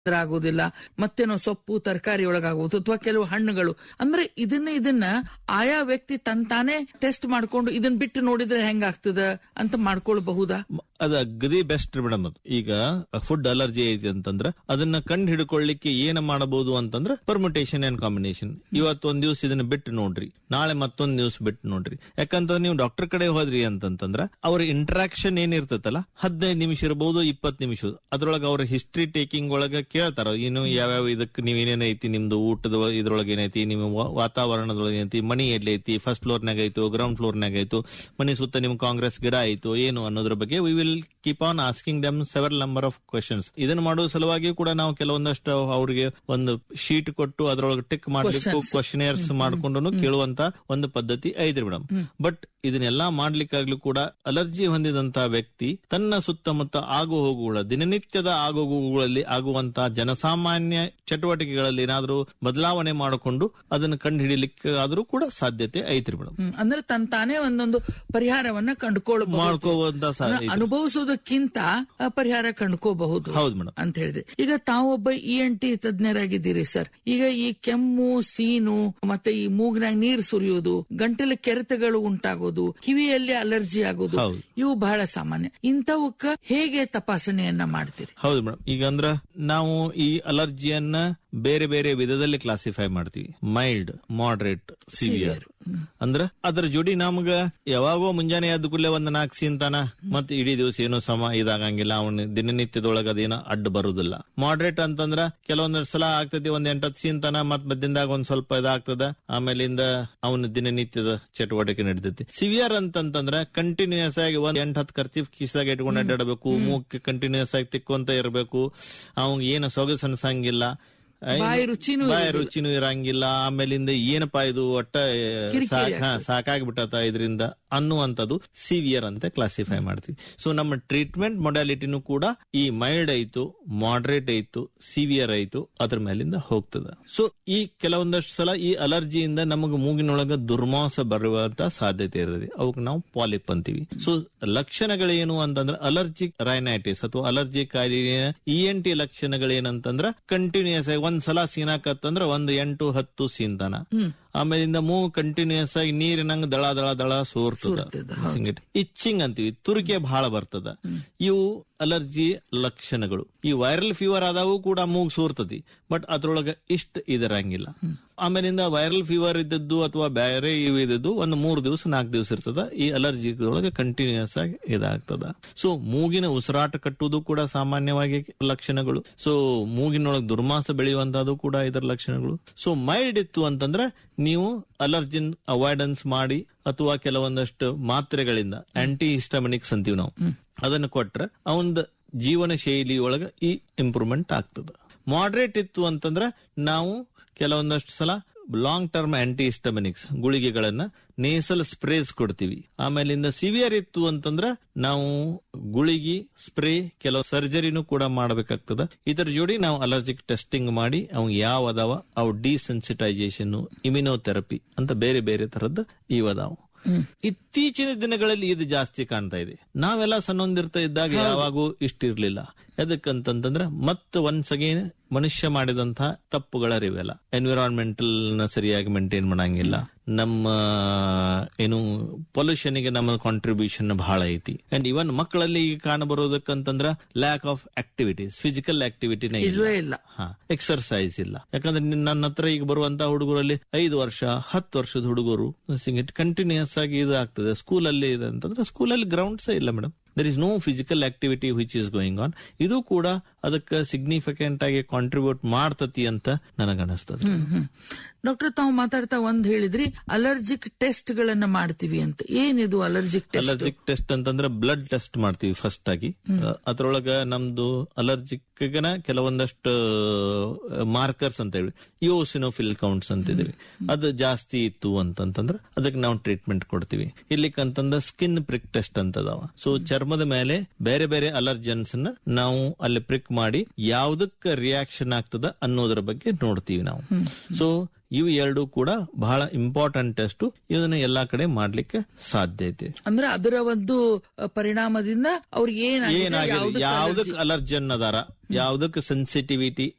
ಆಗೋದಿಲ್ಲ ಮತ್ತೇನೋ ಸೊಪ್ಪು ತರಕಾರಿ ಒಳಗಾಗೋದು ಅಥವಾ ಕೆಲವು ಹಣ್ಣುಗಳು ಅಂದ್ರೆ ಇದನ್ನ ಇದನ್ನ ಆಯಾ ವ್ಯಕ್ತಿ ತನ್ ತಾನೇ ಟೆಸ್ಟ್ ಮಾಡ್ಕೊಂಡು ಇದನ್ನ ಬಿಟ್ಟು ನೋಡಿದ್ರೆ ಹೆಂಗಾಗ್ತದ ಅಂತ ಮಾಡ್ಕೊಳ್ಬಹುದಾ ಅದ ಅಗದಿ ಬೆಸ್ಟ್ ಮೇಡಮ್ ಅದು ಈಗ ಫುಡ್ ಅಲರ್ಜಿ ಐತಿ ಅಂತಂದ್ರ ಅದನ್ನ ಕಂಡು ಹಿಡ್ಕೊಳ್ಳಿಕ್ಕೆ ಏನ್ ಮಾಡಬಹುದು ಅಂತಂದ್ರ ಪರ್ಮಿಟೇಷನ್ ಅಂಡ್ ಕಾಂಬಿನೇಷನ್ ಇವತ್ತು ಒಂದ್ ದಿವ್ಸ ಇದನ್ನ ಬಿಟ್ಟು ನೋಡ್ರಿ ನಾಳೆ ಮತ್ತೊಂದ್ ದಿವ್ಸ ಬಿಟ್ಟು ನೋಡ್ರಿ ಯಾಕಂತಂದ್ರೆ ನೀವು ಡಾಕ್ಟರ್ ಕಡೆ ಹೋದ್ರಿ ಅಂತಂತಂದ್ರ ಅವ್ರ ಇಂಟ್ರಾಕ್ಷನ್ ಏನಿರ್ತೈತಲ್ಲ ಹದಿನೈದು ನಿಮಿಷ ಇರಬಹುದು ಇಪ್ಪತ್ತು ನಿಮಿಷ ಅದ್ರೊಳಗ ಅವ್ರ ಹಿಸ್ಟ್ರಿ ಟೇಕಿಂಗ್ ಒಳಗ ಕೇಳ್ತಾರ ಇನ್ನು ಯಾವ್ಯಾವ ಇದಕ್ಕೆ ನೀವ್ ಏನೇನೈತಿ ನಿಮ್ದು ಊಟದ ಒಳ- ಇದ್ರೊಳಗೆ ಏನೈತಿ ನಿಮ್ಮ ವಾ- ವಾತಾವರಣದೊಳಗೆ ಏನೈತಿ ಮನಿ ಎಲ್ಲಿ ಐತಿ ಫಸ್ಟ್ ಫ್ಲೋರ್ನಾಗ ಆಯ್ತು ಗ್ರೌಂಡ್ ಫ್ಲೋರ್ನಾಗ ಆಯ್ತು ಮನಿ ಸುತ್ತ ನಿಮ್ ಕಾಂಗ್ರೆಸ್ ಗಿಡ ಆಯ್ತು ಏನು ಅನ್ನೋದ್ರ ಬಗ್ಗೆ we will keep on asking them several number of questions ಇದನ್ನ ಮಾಡೋ ಸಲುವಾಗಿ ಕೂಡ ನಾವು ಕೆಲವೊಂದಷ್ಟು ಅವ್ರಿಗೆ ಒಂದು ಶೀಟ್ ಕೊಟ್ಟು ಅದ್ರೊಳಗೆ ಟಿಕ್ ಮಾಡ್ಲಿಕ್ಕೂ ಕ್ವಶನೇರ್ಸ್ ಮಾಡ್ಕೊಂಡು ಕೇಳುವಂತ ಒಂದು ಪದ್ಧತಿ ಐತ್ರಿ ಮೇಡಮ್ ಬಟ್ ಇದನ್ನೆಲ್ಲಾ ಮಾಡ್ಲಿಕ್ಕಾಗ್ಲೂ ಕೂಡ ಅಲರ್ಜಿ ಹೊಂದಿದಂತ ವ್ಯಕ್ತಿ ತನ್ನ ಸುತ್ತಮುತ್ತ ಆಗು ಹೋಗುಗಳ ದಿನನಿತ್ಯದ ಆಗುಗಳಲ್ಲಿ ಆಗುವಂತಹ ಜನಸಾಮಾನ್ಯ ಚಟುವಟಿಕೆಗಳಲ್ಲಿ ಏನಾದ್ರೂ ಬದಲಾವಣೆ ಮಾಡಿಕೊಂಡು ಅದನ್ನು ಕಂಡು ಹಿಡಿಲಿಕ್ಕೆ ಆದ್ರೂ ಕೂಡ ಸಾಧ್ಯತೆ ಐತ್ರಿ ಮೇಡಮ್ ಹ್ಮ್. ಅಂದ್ರೆ ತನ್ ತಾನೇ ಒಂದೊಂದು ಪರಿಹಾರವನ್ನ ಕಂಡುಕೊಳ್ಳಬಹುದು ಮಾಡ್ಕೋವಂತ ಸಾ- ಅದನ್ನ ಅನುಭವಿಸೋದಕ್ಕಿಂತ ಆ, ಪರಿಹಾರ ಕಂಡುಕೋಬಹುದು ಹೌದು ಮೇಡಮ್ ಅಂತ ಹೇಳಿದೆ ಈಗ ತಾವೊಬ್ಬ ಇ ಎನ್ ಟಿ ತಜ್ಞರಾಗಿದ್ದೀರಿ ಸರ್ ಈಗ ಈ ಕೆಮ್ಮು ಸೀನು ಮತ್ತೆ ಈ ಮೂಗ್ನಾಗ ನೀರ್ ಸುರಿಯೋದು ಗಂಟಲ ಕೆರೆತಗಳು ಉಂಟಾಗೋದು ಕಿವಿಯಲ್ಲಿ ಅಲರ್ಜಿ ಆಗೋದು ಹೌದು. ಇವು ಬಹಳ ಸಾಮಾನ್ಯ ಇಂಥವಕ್ಕ ಹೇಗೆ ತಪಾಸಣೆಯನ್ನ ಮಾಡ್ತೀರಿ ಹೌದು ಮೇಡಮ್ ಈಗ ಅಂದ್ರ ನಾವು ಈ ಅಲರ್ಜಿಯನ್ನ ಬೇರೆ ಬೇರೆ ವಿಧದಲ್ಲಿ ಕ್ಲಾಸಿಫೈ ಮಾಡ್ತೀವಿ ಮೈಲ್ಡ್ ಮಾಡರೇಟ್ ಸಿವಿಯರ್ ಅಂದ್ರ ಅದ್ರ ಜೋಡಿ ನಮ್ಗ ಯಾವಾಗೋ ಮುಂಜಾನೆ ಎದ್ದ ಕೂಡಲೇ ಒಂದ್ ನಾಲ್ಕು ಸೀನ್ತಾನ ಮತ್ ಇಡೀ ದಿವಸ ಏನೋ ಸಮ ಇದಾಗಂಗಿಲ್ಲ ಅವನ ದಿನನಿತ್ಯದೊಳಗ ಅದೇನೋ ಅಡ್ಡ ಬರುದಿಲ್ಲ ಮಾಡರೇಟ್ ಅಂತಂದ್ರ ಕೆಲವೊಂದ್ ಸಲ ಆಗ್ತದೆ ಒಂದ್ ಎಂಟತ್ತು ಸೀನ್ತಾನ ಮತ್ ಮಧ್ಯದಾಗ ಒಂದ್ ಸ್ವಲ್ಪ ಇದಾಗ್ತದ ಆಮೇಲಿಂದ ಅವನ ದಿನನಿತ್ಯದ ಚಟುವಟಿಕೆ ನಡೀತೈತಿ ಸಿವಿಯರ್ ಅಂತಂತಂದ್ರ ಕಂಟಿನ್ಯೂಸ್ ಆಗಿ ಒಂದ್ ಎಂಟ್ ಹತ್ತು ಖರ್ಚಿ ಕಿಸ್ದಾಗ ಇಟ್ಕೊಂಡು ಅಡ್ಡಾಡಬೇಕು ಮೂಗ್ ಕಂಟಿನ್ಯೂಸ್ ಆಗಿ ತಿಕ್ಕೊಂತ ಇರಬೇಕು ಅವ್ನ್ ಏನು ಸೊಗಸು ಅನ್ಸಂಗಿಲ್ಲ ಬಾಯಿ ರುಚಿನೂ ಬಾಯಿ ಇರೋದಿಲ್ಲ. ರುಚಿನೂ ಇರಂಗಿಲ್ಲ ಆಮೇಲಿಂದ ಏನಪ್ಪಾ ಇದು ಒಟ್ಟ ಕಿರಿಕಿರಿ ಸಾಕ್- ಹಾ, ಸಾಕಾಗ್ಬಿಟ್ಟತ ಇದರಿಂದ ಅನ್ನುವಂಥದ್ದು ಸಿವಿಯರ್ ಅಂತ ಕ್ಲಾಸಿಫೈ ಮಾಡ್ತೀವಿ ಸೊ ನಮ್ಮ ಟ್ರೀಟ್ಮೆಂಟ್ ಮೊಡಾಲಿಟಿನೂ ಕೂಡ ಈ ಮೈಲ್ಡ್ ಆಯ್ತು ಮಾಡರೇಟ್ ಆಯ್ತು ಸಿವಿಯರ್ ಆಯ್ತು ಅದ್ರ ಮೇಲಿಂದ ಹೋಗ್ತದ ಸೊ ಈ ಕೆಲವೊಂದಷ್ಟು ಸಲ ಈ ಅಲರ್ಜಿಯಿಂದ ನಮಗೆ ಮೂಗಿನೊಳಗ ದುರ್ಮಾಸ ಬರುವಂತ ಸಾಧ್ಯತೆ ಇರ್ತದೆ ಅವಕ್ಕೆ ನಾವು ಪಾಲಿಪ್ ಅಂತೀವಿ ಸೊ ಲಕ್ಷಣಗಳೇನು ಅಂತಂದ್ರೆ ಅಲರ್ಜಿಕ್ ರೈನೈಟಿಸ್ ಅಥವಾ ಅಲರ್ಜಿ ಕಾಯಿಲೆಯ ಇ ಎನ್ ಟಿ ಲಕ್ಷಣಗಳೇನಂತಂದ್ರ ಕಂಟಿನ್ಯೂಸ್ ಆಗಿ ಒಂದ್ ಸಲ ಸೀನಾಕತ್ತಂದ್ರ ಒಂದ್ ಎಂಟು ಹತ್ತು ಸೀನ್ತಾನ ಆಮೇಲಿಂದ ಮೂಗು ಕಂಟಿನ್ಯೂಸ್ ಆಗಿ ನೀರಿನಂಗ ದಳ ದಳ ದಳ ಸೋರ್ತದ ಸೋರ್ತದ, ಇಚ್ಚಿಂಗ್ ಅಂತೀವಿ ತುರಿಕೆ ಬಹಳ ಬರ್ತದ ಇವು ಅಲರ್ಜಿ ಲಕ್ಷಣಗಳು ಈ ವೈರಲ್ ಫೀವರ್ ಆದಾಗೂ ಕೂಡ ಮೂಗ್ ಸೋರ್ತತಿ ಬಟ್ ಅದ್ರೊಳಗ ಇಷ್ಟ ಇದರಂಗಿಲ್ಲ ಆಮೇಲಿಂದ ವೈರಲ್ ಫೀವರ್ ಇದ್ದದ್ದು ಅಥವಾ ಬೇರೆ ಇವು ಇದ್ದದ್ದು ಒಂದು ಮೂರು ದಿವಸ ನಾಲ್ಕು ದಿವಸ ಇರ್ತದ ಈ ಅಲರ್ಜಿ ಒಳಗೆ ಕಂಟಿನ್ಯೂಸ್ ಆಗಿ ಇದಾಗ್ತದ ಸೊ ಮೂಗಿನ ಉಸಿರಾಟ ಕಟ್ಟುವುದು ಕೂಡ ಸಾಮಾನ್ಯವಾಗಿ ಲಕ್ಷಣಗಳು ಸೊ ಮೂಗಿನೊಳಗೆ ದುರ್ಮಾಸ ಬೆಳೆಯುವಂತದ್ದು ಕೂಡ ಇದರ ಲಕ್ಷಣಗಳು ಸೊ ಮೈಲ್ಡ್ ಇತ್ತು ಅಂತಂದ್ರೆ ನೀವು ಅಲರ್ಜಿನ್ ಅವಾಯ್ಡೆನ್ಸ್ ಮಾಡಿ ಅಥವಾ ಕೆಲವೊಂದಷ್ಟು ಮಾತ್ರೆಗಳಿಂದ ಆಂಟಿ ಹಿಸ್ಟಮಿನಿಕ್ಸ್ ಅಂತೀವಿ ನಾವು ಅದನ್ನು ಕೊಟ್ರೆ ಅವಂದ ಜೀವನ ಶೈಲಿ ಒಳಗ ಈ ಇಂಪ್ರೂವ್ಮೆಂಟ್ ಆಗ್ತದ ಮಾಡ್ರೇಟ್ ಇತ್ತು ಅಂತಂದ್ರೆ ನಾವು ಕೆಲವೊಂದಷ್ಟು ಸಲ ಲಾಂಗ್ ಟರ್ಮ್ ಆಂಟಿ ಹಿಸ್ಟಮಿನಿಕ್ಸ್ ಗುಳಿಗೆಗಳನ್ನ ನೇಸಲ್ ಸ್ಪ್ರೇಸ್ ಕೊಡ್ತೀವಿ ಆಮೇಲಿಂದ ಸಿವಿಯರ್ ಇತ್ತು ಅಂತಂದ್ರ ನಾವು ಗುಳಿಗಿ ಸ್ಪ್ರೇ ಕೆಲವು ಸರ್ಜರಿನೂ ಕೂಡ ಮಾಡಬೇಕಾಗ್ತದ ಇದರ ಜೋಡಿ ನಾವು ಅಲರ್ಜಿಕ್ ಟೆಸ್ಟಿಂಗ್ ಮಾಡಿ ಅವ್ ಯಾವ ಅದಾವ ಅವು ಡಿಸೆನ್ಸಿಟೈಸೇಷನ್ ಇಮ್ಯುನೋಥೆರಪಿ ಅಂತ ಬೇರೆ ಬೇರೆ ತರದ್ದು ಇವದಾವು ಇತ್ತೀಚಿನ ದಿನಗಳಲ್ಲಿ ಇದು ಜಾಸ್ತಿ ಕಾಣ್ತಾ ಇದೆ ನಾವೆಲ್ಲ ಸಣ್ಣೊಂದಿರ್ತಾ ಇದ್ದಾಗ ಯಾವಾಗೂ ಇಷ್ಟಿರ್ಲಿಲ್ಲ ಎದಕ್ಕಂತಂದ್ರ ಮತ್ತೆ ಒನ್ಸ್ ಅಗೇನ್ ಮನುಷ್ಯ ಮಾಡಿದಂತಹ ತಪ್ಪುಗಳರಿವೆಲ್ಲ ಎನ್ವಿರಾನ್ಮೆಂಟಲ್ ನ ಸರಿಯಾಗಿ ಮೇಂಟೈನ್ ಮಾಡಂಗಿಲ್ಲ ನಮ್ಮ ಏನು ಪೊಲ್ಯೂಷನ್ ಗೆ ನಮ್ಮ ಕಾಂಟ್ರಿಬ್ಯೂಷನ್ ಬಹಳ ಐತಿ ಅಂಡ್ ಇವನ್ ಮಕ್ಕಳಲ್ಲಿ ಈಗ ಕಾಣಬರೋದಕ್ಕಂತಂದ್ರ ಲ್ಯಾಕ್ ಆಫ್ ಆಕ್ಟಿವಿಟೀಸ್ ಫಿಸಿಕಲ್ ಆಕ್ಟಿವಿಟಿನೇ ಇಲ್ವೇ ಇಲ್ಲ ಹಾ ಎಕ್ಸರ್ಸೈಸ್ ಇಲ್ಲ ಯಾಕಂದ್ರೆ ನಿನ್- ನನ್ನ ಹತ್ರ ಈಗ ಬರುವಂತ ಹುಡುಗರಲ್ಲಿ ಐದು ವರ್ಷ ಹತ್ತು ವರ್ಷದ ಹುಡುಗರು ಕಂಟಿನ್ಯೂಸ್ ಆಗಿ ಇದು ಆಗ್ತದೆ ಸ್ಕೂಲಲ್ಲಿ ಇದೆ ಅಂತಂದ್ರೆ ಸ್ಕೂಲಲ್ಲಿ ಗ್ರೌಂಡ್ಸ್ ಇಲ್ಲ madam there is no physical activity which is going on ಇದು ಕೂಡ ಅದಕ್ಕೆ ಸಿಗ್ನಿಫಿಕೆಂಟ್ ಆಗಿ ಕಾಂಟ್ರಿಬ್ಯೂಟ್ ಮಾಡ್ತತಿ ಅಂತ ನನಗನ್ನಿಸ್ತದೆ ಹ್ಮ್ ಹ್ಮ್ ಡಾಕ್ಟರ್ ತಾವು ಮಾತಾಡ್ತಾ ಒಂದ್ ಹೇಳಿದ್ರಿ ಅಲರ್ಜಿಕ್ ಟೆಸ್ಟ್ ಗಳನ್ನ ಮಾಡ್ತೀವಿ ಅಂತ ಏನಿದು ಅಲರ್ಜಿಕ್ ಟೆಸ್ಟ್ ಅಲರ್ಜಿಕ್ ಟೆಸ್ಟ್ ಅಂತಂದ್ರೆ ಬ್ಲಡ್ ಟೆಸ್ಟ್ ಮಾಡ್ತೀವಿ ಫಸ್ಟ್ ಆಗಿ ಅದ್ರೊಳಗ ನಮ್ದು ಅಲರ್ಜಿಕ್ ಕೆಲವೊಂದಷ್ಟು ಮಾರ್ಕರ್ಸ್ ಅಂತ ಹೇಳಿ ಯೋಸಿನೋಫಿಲ್ ಕೌಂಟ್ಸ್ ಅಂತಿದೀವಿ ಅದು ಜಾಸ್ತಿ ಇತ್ತು ಅಂತಂತಂದ್ರೆ ಅದಕ್ಕೆ ನಾವು ಟ್ರೀಟ್ಮೆಂಟ್ ಕೊಡ್ತೀವಿ ಇಲ್ಲಿಕಂತಂದ ಸ್ಕಿನ್ ಪ್ರಿಕ್ ಟೆಸ್ಟ್ ಅಂತದಾವ ಸೊ ಚರ್ಮದ ಮೇಲೆ ಬೇರೆ ಬೇರೆ ಅಲರ್ಜನ್ಸ್ ನ ನಾವು ಅಲ್ಲಿ ಪ್ರಿಕ್ ಮಾಡಿ ಯಾವ್ದಕ್ಕೆ ರಿಯಾಕ್ಷನ್ ಆಗ್ತದ ಅನ್ನೋದ್ರ ಬಗ್ಗೆ ನೋಡ್ತೀವಿ ನಾವು ಸೊ ಇವು ಎರಡು ಕೂಡ ಬಹಳ ಇಂಪಾರ್ಟೆಂಟ್ ಟೆಸ್ಟ್ ಇದನ್ನ ಎಲ್ಲಾ ಕಡೆ ಮಾಡ್ಲಿಕ್ಕೆ ಸಾಧ್ಯ ಐತೆ ಅಂದ್ರೆ ಅದರ ಒಂದು ಅ, ಪರಿಣಾಮದಿಂದ ಅವ್ರಿಗೆ ಏನಾಗಿದೆ ಏನಾಗಿದೆ ಯಾವ್ದಕ್ಕೆ ಯಾವ್ದಕ್ allergy? ಅಲರ್ಜನ್ ಅದಾರ ಯಾವ್ದಕ್ ಸೆನ್ಸಿಟಿವಿಟಿ